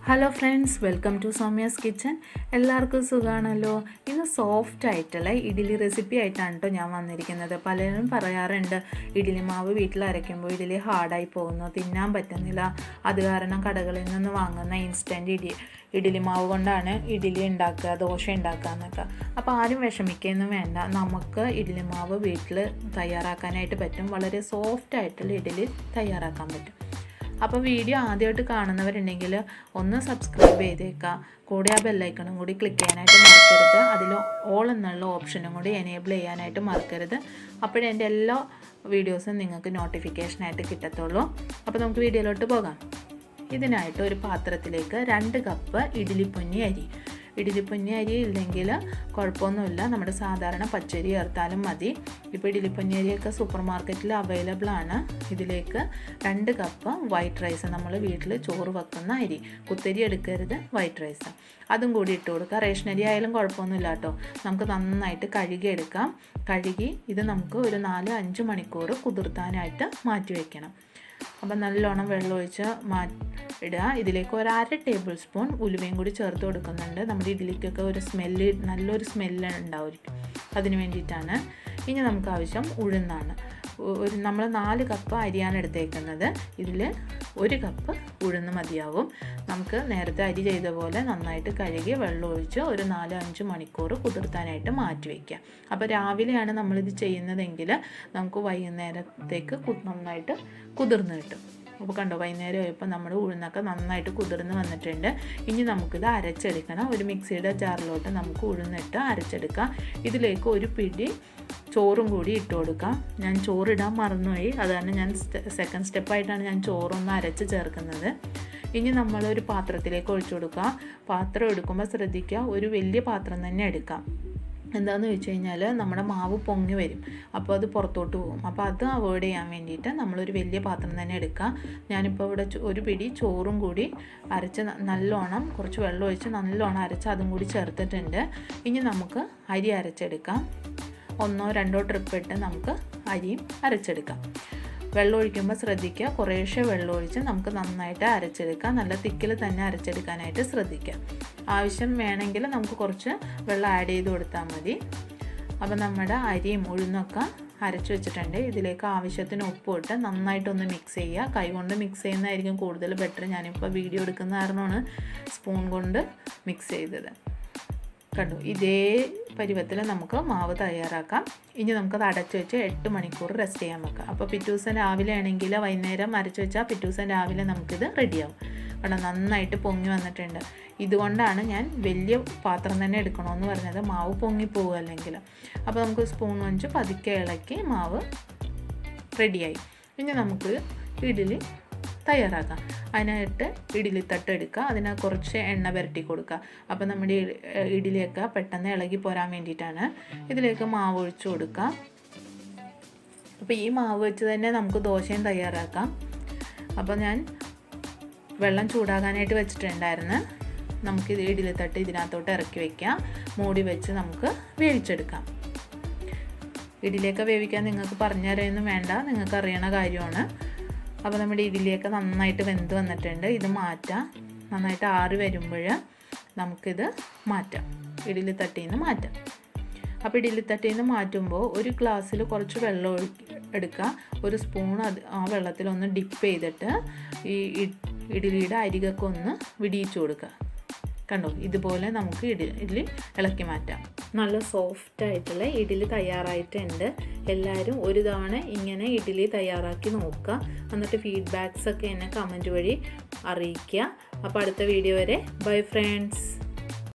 hello friends welcome to Soumya's kitchen എല്ലാവർക്കും സുഖമാണല്ലോ ഇന്ന് സോഫ്റ്റ് ആയിട്ടുള്ള ഇഡ്ഡലി റെസിപ്പി ആയിട്ടാണ് കേട്ടോ ഞാൻ വന്നിരിക്കുന്നത് പലരും പറയാറുണ്ട് ഇഡ്ഡലി മാവ് വീട്ടിൽ അരയ്ക്കുമ്പോൾ ഇഡ്ഡലി ഹാർഡായി പോകുന്നു തിന്നാൻ പറ്റുന്നില്ല അത് കാരണം കടകളിൽ നിന്ന് വാങ്ങുന്ന ഇൻസ്റ്റൻറ്റ് ഇഡി ഇഡ്ഡലി മാവ് കൊണ്ടാണ് ഇഡ്ഡലി ഉണ്ടാക്കുക ദോശ ഉണ്ടാക്കുക എന്നൊക്കെ അപ്പോൾ ആരും വിഷമിക്കുകയൊന്നും വേണ്ട നമുക്ക് ഇഡ്ഡലി മാവ് വീട്ടിൽ തയ്യാറാക്കാനായിട്ട് പറ്റും വളരെ സോഫ്റ്റ് ആയിട്ടുള്ള ഇഡ്ഡലി തയ്യാറാക്കാൻ പറ്റും അപ്പോൾ വീഡിയോ ആദ്യമായിട്ട് കാണുന്നവരുണ്ടെങ്കിൽ ഒന്ന് സബ്സ്ക്രൈബ് ചെയ്തേക്കുക കൂടെ ആ ബെല്ലൈക്കണും കൂടി ക്ലിക്ക് ചെയ്യാനായിട്ട് മറക്കരുത് അതിൽ ഓൾ എന്നുള്ള ഓപ്ഷനും കൂടി എനേബിൾ ചെയ്യാനായിട്ട് മറക്കരുത് അപ്പോഴേ എൻ്റെ എല്ലാ വീഡിയോസും നിങ്ങൾക്ക് നോട്ടിഫിക്കേഷനായിട്ട് കിട്ടത്തുള്ളൂ അപ്പോൾ നമുക്ക് വീഡിയോയിലോട്ട് പോകാം ഇതിനായിട്ട് ഒരു പാത്രത്തിലേക്ക് രണ്ട് കപ്പ് ഇഡ്ഡലിപ്പൊന്നി അരി ഇഡ്ഡലിപ്പൊന്നി അരി ഇല്ലെങ്കിൽ കുഴപ്പമൊന്നുമില്ല നമ്മുടെ സാധാരണ പച്ചരി ചേർത്താലും മതി ഇപ്പോൾ ഇഡ്ഡലിപ്പൊന്നി അരിയൊക്കെ സൂപ്പർ മാർക്കറ്റിൽ അവൈലബിൾ ആണ് ഇതിലേക്ക് രണ്ട് കപ്പ് വൈറ്റ് റൈസ് നമ്മൾ വീട്ടിൽ ചോറ് വെക്കുന്ന അരി കുത്തരി എടുക്കരുത് വൈറ്റ് റൈസ് അതും കൂടി ഇട്ട് കൊടുക്കുക റേഷൻ അരി ആയാലും കുഴപ്പമൊന്നുമില്ല കേട്ടോ നമുക്ക് നന്നായിട്ട് കഴുകി എടുക്കാം കഴുകി ഇത് നമുക്ക് ഒരു നാല് അഞ്ച് മണിക്കൂർ കുതിർത്താനായിട്ട് മാറ്റി വയ്ക്കണം അപ്പം നല്ലോണം വെള്ളമൊഴിച്ച് മാ ഇടുക ഇതിലേക്ക് ഒരു അര ടേബിൾ സ്പൂൺ ഉലുവയും കൂടി ചേർത്ത് കൊടുക്കുന്നുണ്ട് നമ്മുടെ ഇഡ്ഡലിക്കൊക്കെ ഒരു സ്മെല്ല് നല്ലൊരു സ്മെല്ല് ഉണ്ടാവുമായിരിക്കും അതിന് വേണ്ടിയിട്ടാണ് ഇനി നമുക്ക് ആവശ്യം ഉഴുന്നാണ് ഒരു നമ്മൾ നാല് കപ്പ് അരിയാണ് എടുത്തേക്കുന്നത് ഇതിൽ ഒരു കപ്പ് ഉഴുന്ന് മതിയാവും നമുക്ക് നേരത്തെ അരി ചെയ്ത പോലെ നന്നായിട്ട് കഴുകി വെള്ളം ഒഴിച്ച് ഒരു നാല് അഞ്ച് മണിക്കൂർ കുതിർത്താനായിട്ട് മാറ്റി വയ്ക്കുക അപ്പോൾ രാവിലെയാണ് നമ്മളിത് ചെയ്യുന്നതെങ്കിൽ നമുക്ക് വൈകുന്നേരത്തേക്ക് നന്നായിട്ട് കുതിർന്ന് കിട്ടും അപ്പോൾ കണ്ടോ വൈകുന്നേരം ആയപ്പോൾ നമ്മുടെ ഉഴുന്നൊക്കെ നന്നായിട്ട് കുതിർന്ന് വന്നിട്ടുണ്ട് ഇനി നമുക്കിത് അരച്ചെടുക്കണം ഒരു മിക്സിയുടെ ജാറിലോട്ട് നമുക്ക് ഉഴുന്നിട്ട് അരച്ചെടുക്കാം ഇതിലേക്ക് ഒരു പിടി ചോറും കൂടി ഇട്ട് കൊടുക്കാം ഞാൻ ചോറിടാൻ മറന്നുപോയി അതാണ് ഞാൻ സെക്കൻഡ് സ്റ്റെപ്പായിട്ടാണ് ഞാൻ ചോറൊന്ന് അരച്ച് ചേർക്കുന്നത് ഇനി നമ്മളൊരു പാത്രത്തിലേക്ക് ഒഴിച്ചു കൊടുക്കുക പാത്രം എടുക്കുമ്പോൾ ശ്രദ്ധിക്കുക ഒരു വലിയ പാത്രം തന്നെ എടുക്കാം എന്താണെന്ന് വെച്ച് കഴിഞ്ഞാൽ നമ്മുടെ മാവ് പൊങ്ങി വരും അപ്പോൾ അത് പുറത്തോട്ട് പോകും അപ്പോൾ അത് അവോയ്ഡ് ചെയ്യാൻ വേണ്ടിയിട്ട് നമ്മളൊരു വലിയ പാത്രം തന്നെ എടുക്കുക ഞാനിപ്പോൾ ഇവിടെ ഒരു പിടി ചോറും കൂടി അരച്ച് നല്ലോണം കുറച്ച് വെള്ളം ഒഴിച്ച് നല്ലോണം അരച്ച് അതും കൂടി ചേർത്തിട്ടുണ്ട് ഇനി നമുക്ക് അരി അരച്ചെടുക്കാം ഒന്നോ രണ്ടോ ട്രിപ്പ് ഇട്ട് നമുക്ക് അരിയും അരച്ചെടുക്കാം വെള്ളം ഒഴിക്കുമ്പോൾ ശ്രദ്ധിക്കുക കുറേശ്ശെ വെള്ളം ഒഴിച്ച് നമുക്ക് നന്നായിട്ട് അരച്ചെടുക്കാം നല്ല തിക്കിൽ തന്നെ അരച്ചെടുക്കാനായിട്ട് ശ്രദ്ധിക്കുക ആവശ്യം വേണമെങ്കിൽ നമുക്ക് കുറച്ച് വെള്ളം ആഡ് ചെയ്ത് കൊടുത്താൽ മതി അപ്പോൾ നമ്മുടെ അരിയും ഉഴുന്നൊക്കെ അരച്ച് വെച്ചിട്ടുണ്ട് ഇതിലേക്ക് ആവശ്യത്തിന് ഉപ്പ് ഇട്ട് നന്നായിട്ടൊന്ന് മിക്സ് ചെയ്യുക കൈ കൊണ്ട് മിക്സ് ചെയ്യുന്നതായിരിക്കും കൂടുതൽ ബെറ്റർ ഞാനിപ്പോൾ വീഡിയോ എടുക്കുന്ന കാരണമാണ് സ്പൂൺ കൊണ്ട് മിക്സ് ചെയ്തത് കണ്ടു ഇതേ പരുവത്തിൽ നമുക്ക് മാവ് തയ്യാറാക്കാം ഇനി നമുക്കത് അടച്ചു വെച്ച് എട്ട് മണിക്കൂർ റെസ്റ്റ് ചെയ്യാൻ വെക്കാം അപ്പോൾ പിറ്റേ ദിവസം രാവിലെ ആണെങ്കിൽ വൈകുന്നേരം അരച്ചു വെച്ചാൽ പിറ്റേ ദിവസം രാവിലെ നമുക്കിത് റെഡിയാവും കാരണം നന്നായിട്ട് പൊങ്ങി വന്നിട്ടുണ്ട് ഇതുകൊണ്ടാണ് ഞാൻ വലിയ പാത്രം തന്നെ എടുക്കണമെന്ന് പറഞ്ഞത് മാവ് പൊങ്ങി പോകുക അല്ലെങ്കിൽ അപ്പോൾ നമുക്ക് സ്പൂൺ വെച്ച് പതുക്കെ ഇളക്കി മാവ് റെഡിയായി ഇനി നമുക്ക് ഇഡ്ഡലി തയ്യാറാക്കാം അതിനായിട്ട് ഇഡ്ഡലി തട്ട് എടുക്കുക അതിന് കുറച്ച് എണ്ണ പുരട്ടി കൊടുക്കുക അപ്പോൾ നമ്മുടെ ഇഡ്ഡലിയൊക്കെ പെട്ടെന്ന് ഇളകി പോരാൻ വേണ്ടിയിട്ടാണ് ഇതിലേക്ക് മാവ് ഒഴിച്ചു കൊടുക്കുക അപ്പോൾ ഈ മാവ് വെച്ച് തന്നെ നമുക്ക് ദോശയും തയ്യാറാക്കാം അപ്പോൾ ഞാൻ വെള്ളം ചൂടാകാനായിട്ട് വെച്ചിട്ടുണ്ടായിരുന്നു നമുക്കിത് ഇഡ്ഡലി തട്ട് ഇതിനകത്തോട്ട് ഇറക്കി വയ്ക്കാം മൂടി വെച്ച് നമുക്ക് വേവിച്ചെടുക്കാം ഇഡ്ഡലിയൊക്കെ വേവിക്കാൻ നിങ്ങൾക്ക് പറഞ്ഞു തരാനൊന്നും വേണ്ട നിങ്ങൾക്ക് അറിയണ കാര്യമാണ് അപ്പോൾ നമ്മുടെ ഇഡ്ഡലിയൊക്കെ നന്നായിട്ട് വെന്ത് വന്നിട്ടുണ്ട് ഇത് മാറ്റാം നന്നായിട്ട് ആറി വരുമ്പോൾ നമുക്കിത് മാറ്റാം ഇഡ്ഡലി തട്ടിയിൽ നിന്ന് മാറ്റാം അപ്പോൾ ഇഡ്ഡലി തട്ടിയിൽ നിന്ന് മാറ്റുമ്പോൾ ഒരു ഗ്ലാസ്സിൽ കുറച്ച് വെള്ളം ഒഴി എടുക്കുക ഒരു സ്പൂൺ അത് ആ വെള്ളത്തിലൊന്ന് ഡിപ്പ് ചെയ്തിട്ട് ഈ ഇഡ്ഡലിയുടെ അരികൊക്കെ ഒന്ന് വിടിയിച്ചു കൊടുക്കുക കണ്ടോ ഇതുപോലെ നമുക്ക് ഇഡി ഇഡ്ഡലി ഇളക്കി മാറ്റാം നല്ല സോഫ്റ്റ് ആയിട്ടുള്ള ഇഡ്ഡലി തയ്യാറായിട്ടുണ്ട് എല്ലാവരും ഒരു തവണ ഇങ്ങനെ ഇഡ്ഡലി തയ്യാറാക്കി നോക്കുക എന്നിട്ട് ഫീഡ്ബാക്സ് ഒക്കെ എന്നെ കമൻറ്റ് വഴി അറിയിക്കുക അപ്പോൾ അടുത്ത വീഡിയോ വരെ ബൈ ഫ്രണ്ട്സ്